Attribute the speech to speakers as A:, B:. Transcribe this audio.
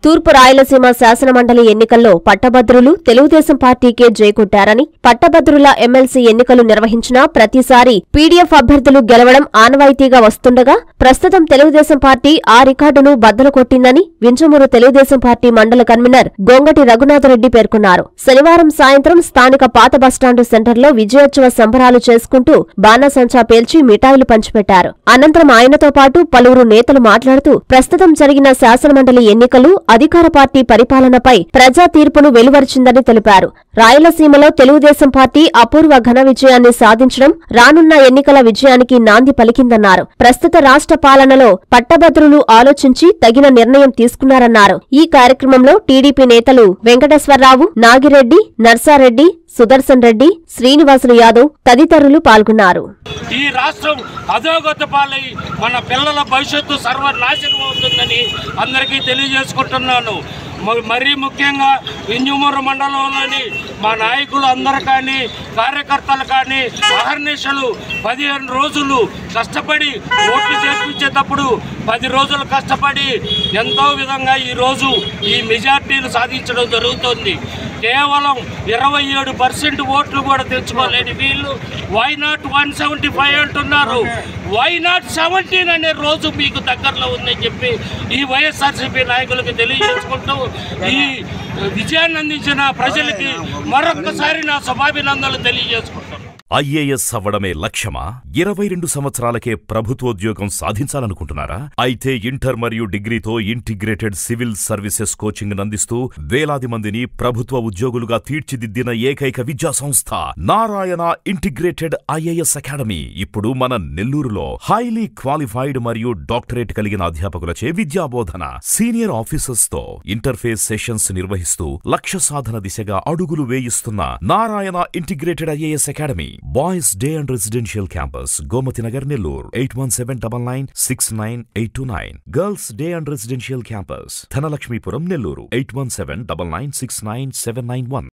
A: తూర్పు రాయలసీమ శాసనమండలి ఎన్నికల్లో పట్టభద్రులు తెలుగుదేశం పార్టీకే జైకొట్టారని పట్టభద్రుల ఎమ్మెల్సీ ఎన్నికలు నిర్వహించినా ప్రతిసారి పీడీఎఫ్ అభ్యర్థులు గెలవడం ఆనవాయితీగా వస్తుండగా ప్రస్తుతం తెలుగుదేశం పార్టీ ఆ రికార్డును బద్దలు కొట్టిందని వింజమూరు తెలుగుదేశం పార్టీ మండల కన్వీనర్ గొంగటి రఘునాథరెడ్డి పేర్కొన్నారు శనివారం సాయంత్రం స్థానిక పాత బస్టాండు సెంటర్లో విజయోత్సవ సంబరాలు చేసుకుంటూ బాణాసంచా పేల్చి మిఠాయిలు పంచిపెట్టారు అనంతరం ఆయనతో పాటు పలువురు నేతలు మాట్లాడుతూ ప్రస్తుతం జరిగిన శాసనమండలి ఎన్నికలు అధికార పార్టీ పరిపాలనపై ప్రజా తీర్పును వెలువరిచిందని తెలిపారు రాయలసీమలో తెలుగుదేశం పార్టీ అపూర్వ ఘన విజయాన్ని సాధించడం రానున్న ఎన్నికల విజయానికి నాంది పలికిందన్నారు ప్రస్తుత రాష్ట్ర పాలనలో పట్టభద్రులు ఆలోచించి తగిన నిర్ణయం తీసుకున్నారన్నారు ఈ కార్యక్రమంలో టీడీపీ నేతలు వెంకటేశ్వరరావు నాగిరెడ్డి నర్సారెడ్డి సుదర్శన్ రెడ్డి శ్రీనివాసులు యాదవ్ తదితరులు పాల్గొన్నారు
B: ఈ రాష్ట్రం అధోగత పాలై మన పిల్లల భవిష్యత్తు సర్వనాశనం అవుతుందని అందరికీ తెలియజేసుకుంటున్నాను మ- మరీ ముఖ్యంగా ఇంజుమూరు మండలంలోని మా నాయకులు అందరు కానీ కార్యకర్తలు కానీ అహర్నిశలు పదిహేను రోజులు కష్టపడి ఓట్లు చేర్పించేటప్పుడు పది రోజులు కష్టపడి ఎంతో విధంగా ఈరోజు ఈ మెజార్టీలు సాధించడం జరుగుతుంది కేవలం ఇరవై ఏడు పర్సెంట్ ఓట్లు కూడా తెచ్చుకోలేని వీళ్ళు why not one seventy five అంటున్నారు వై నాట్ సెవెంటీన్ అనే రోజు మీకు దగ్గరలో ఉందని చెప్పి ఈ వైఎస్ఆర్సీపీ నాయకులకు తెలియజేసుకుంటూ ఈ విజయాన్ని అందించిన ప్రజలకి మరొక్కసారి నా శుభాభినందనలు తెలియజేసుకుంటాను
C: ఐఏఎస్ అవ్వడమే లక్ష్యమా ఇరవై రెండు సంవత్సరాలకే ప్రభుత్వోద్యోగం సాధించాలనుకుంటున్నారా అయితే ఇంటర్ మరియు డిగ్రీతో ఇంటిగ్రేటెడ్ సివిల్ సర్వీసెస్ కోచింగ్ అందిస్తూ వేలాది మందిని ప్రభుత్వ ఉద్యోగులుగా తీర్చిదిద్దిన ఏకైక విద్యా సంస్థ నారాయణ ఇంటిగ్రేటెడ్ ఐఏఎస్ అకాడమీ ఇప్పుడు మన నెల్లూరులో హైలీ క్వాలిఫైడ్ మరియు డాక్టరేట్ కలిగిన అధ్యాపకులచే విద్యాబోధన సీనియర్ ఆఫీసర్స్ తో ఇంటర్ఫేస్ సెషన్స్ నిర్వహిస్తూ లక్ష్య సాధన దిశగా అడుగులు వేయిస్తున్న Narayana integrated IAS academy boys day and residential campus Gomathi Nagar Nellore eight one seven double nine six nine eight two nine girls day and residential campus Dhanalakshmipuram Nellore eight one seven double nine six nine seven nine one